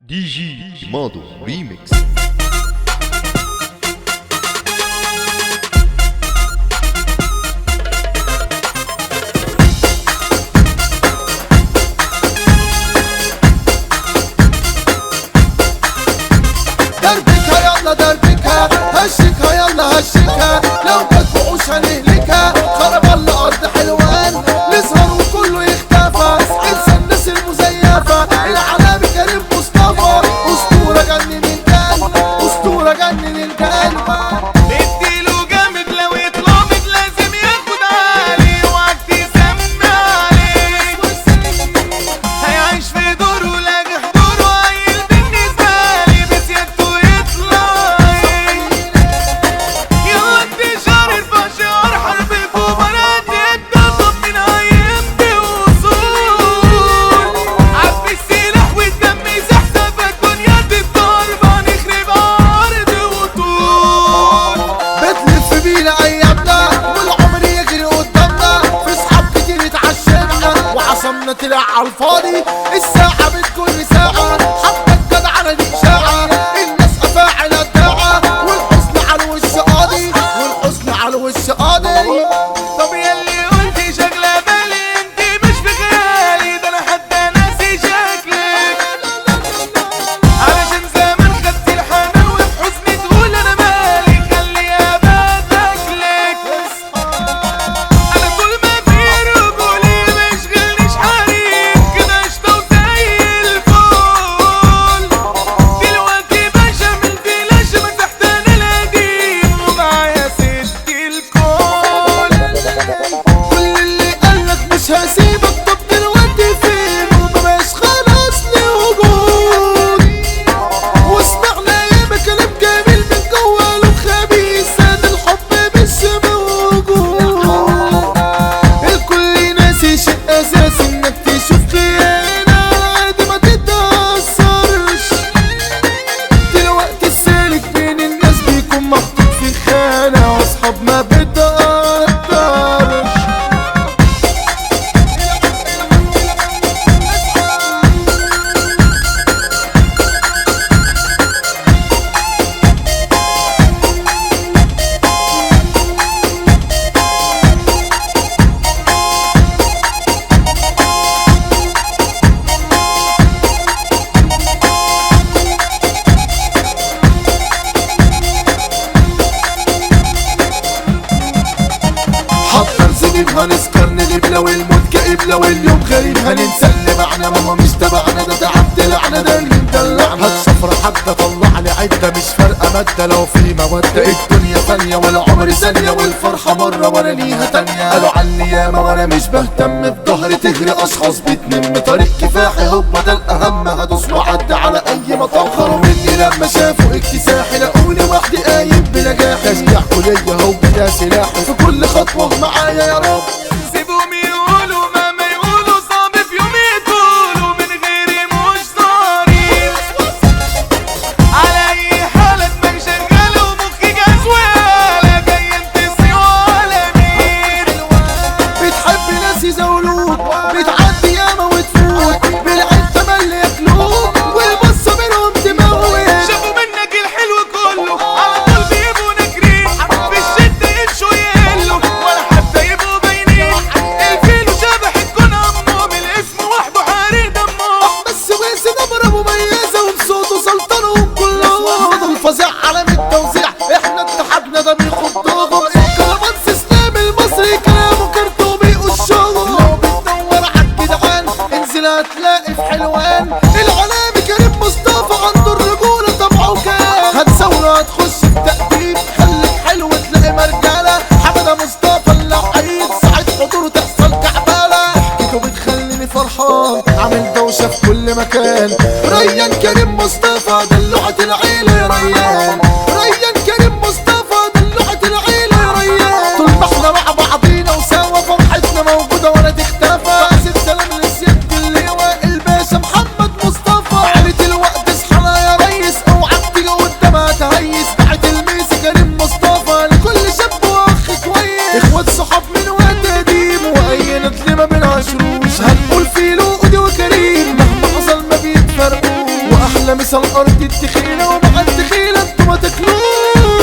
دي جي ماضو ريميكس دربكها يلا دربكها هشكها يلا هشكها لو جت وحوش هنهلكها خرب الله ارض حلوان نسهر وكله يختفى انسى الناس المزيفة العالمي كريم مصطفى اسطورة جنن القلب اسطورة جنن القلب اديله جامد لو يتلامد لازم ياخد عالي وقت يسمع عليه هيعيش في دوره لاجي حضوره عيل بالنسبة لي بسيادته يطلع يلا انتشار الفشار حرب الكبرات يبدأ طب من هيبدي وصول عبي السلاح والدم يزحزح الدنيا تتضرب هنخرب عرض وطول بتلف بينا ايامنا والعمر يجري قدامنا في صحاب كتير اتعشمنا وعصمنا طلع على الفاضي الساعة بتكون ساعة حتى الجدعنة دي إشاعة الناس أفاعل الداعة والحزن على الوش قاضي والحزن على الوش قاضي طب ياللي قلتي شغلة بالي انت مش في خيالي ده انا حتى ناسي شكلك علشان زمان خدت الحنان وفي حزني تقول انا مالي خليها بتاكلك انا طول ما في رجولي ما يشغلنيش حريم كده قشطة وزي الفل دلوقتي باشا من فلاش مسحت انا القديم ومعايا ست الكل كل اللي قالك مش هسيبك طب دلوقتي فين ومبقاش خلاص لي وجود وسمعنا ياما كلام جميل من جوه قلوب خبيث انا الحب مش موجود الكل ناسي شيء اساسي انك تشوف خيانة عادي ما تتأثرش دلوقتي السالك بين الناس بيكون محطوط في خانة واصحاب ما بتقدرش حضر سنين هنسكر نغيب لو الموت كئيب لو اليوم غريب هننسى اللي معنا ما هو مش تبعنا ده تعب دلعنا ده اللي مدلعنا هالشفرة حتى طلع لي عدة مش فارقة مادة لو في مودة الدنيا ثانية والعمر ثانية والفرحة مرة وانا ليها تانية قالوا عني ياما وانا مش بهتم بظهري تغري اشخاص بتنم طريق كفاحي هو ده الاهم هدوس وعدي على اي مطب خروا مني لما شافوا اكتساحي لقوني وحدي قايم بنجاح تشجيع كلية هو ده سلاحي في كل خطوة معايا يا رب سيبهم يقولوا مهما يقولوا صعب في يوم يطولوا من غيري مش صاريخ على اي حالة دماغ شغالة ومخي جاز ولا جاي انتصي ولا مين بتحب ناس يزولوك بتعدي ياما وتفوت بالعين تملي ياكلوك والبصة منهم تموت شافوا منك الحلو كله على طول بيبقوا ناكرين في الشدة يمشوا يقلوا ولا حتى يبقوا باينين الفيل وشبح تكون امهم الاسم وحده حريق دمهم بس ويس نبرة مميزة وبصوته سلطنهم كلهم الفظيع عالم التوزيع احنا اتحدنا ده بيخضهم الكلامانس اسلام المصري كلامه كرتو بيقشهم لو بتدور عالجدعان انزل هتلاقي في حلوان العلامي كريم مصطفى عنده الرجولة طبعه كان هتساوله هتخش في تقديم خليك حلو تلاقي مرجالة حمادة مصطفى اللعيب ساعة حضوره تحصل كعبالة حكيته بتخليني فرحان عامل دوشة في كل مكان ريان كريم مصطفى دلوعة العيلة يا ريان ريان كريم مصطفى دلوعة العيلة يا ريان طول ما احنا مع بعضينا وسوا فرحتنا موجودة ولا تختفى عايزين سلام للسيد اللواء الباشا محمد مصطفى عيلة الوقت اصحى يا ريس اوعى تيجي قدامها تهيس بعت الميس كريم مصطفى لكل شاب واخ كويس اخوات صحاب من وقت قديم واي ندل ما بنعشروش هنقول في له ودي وكريم مهما حصل ما بيتفرقوش واحلى انا مثل ارض التخيلة ومع التخيلة انتوا ما تاكلوش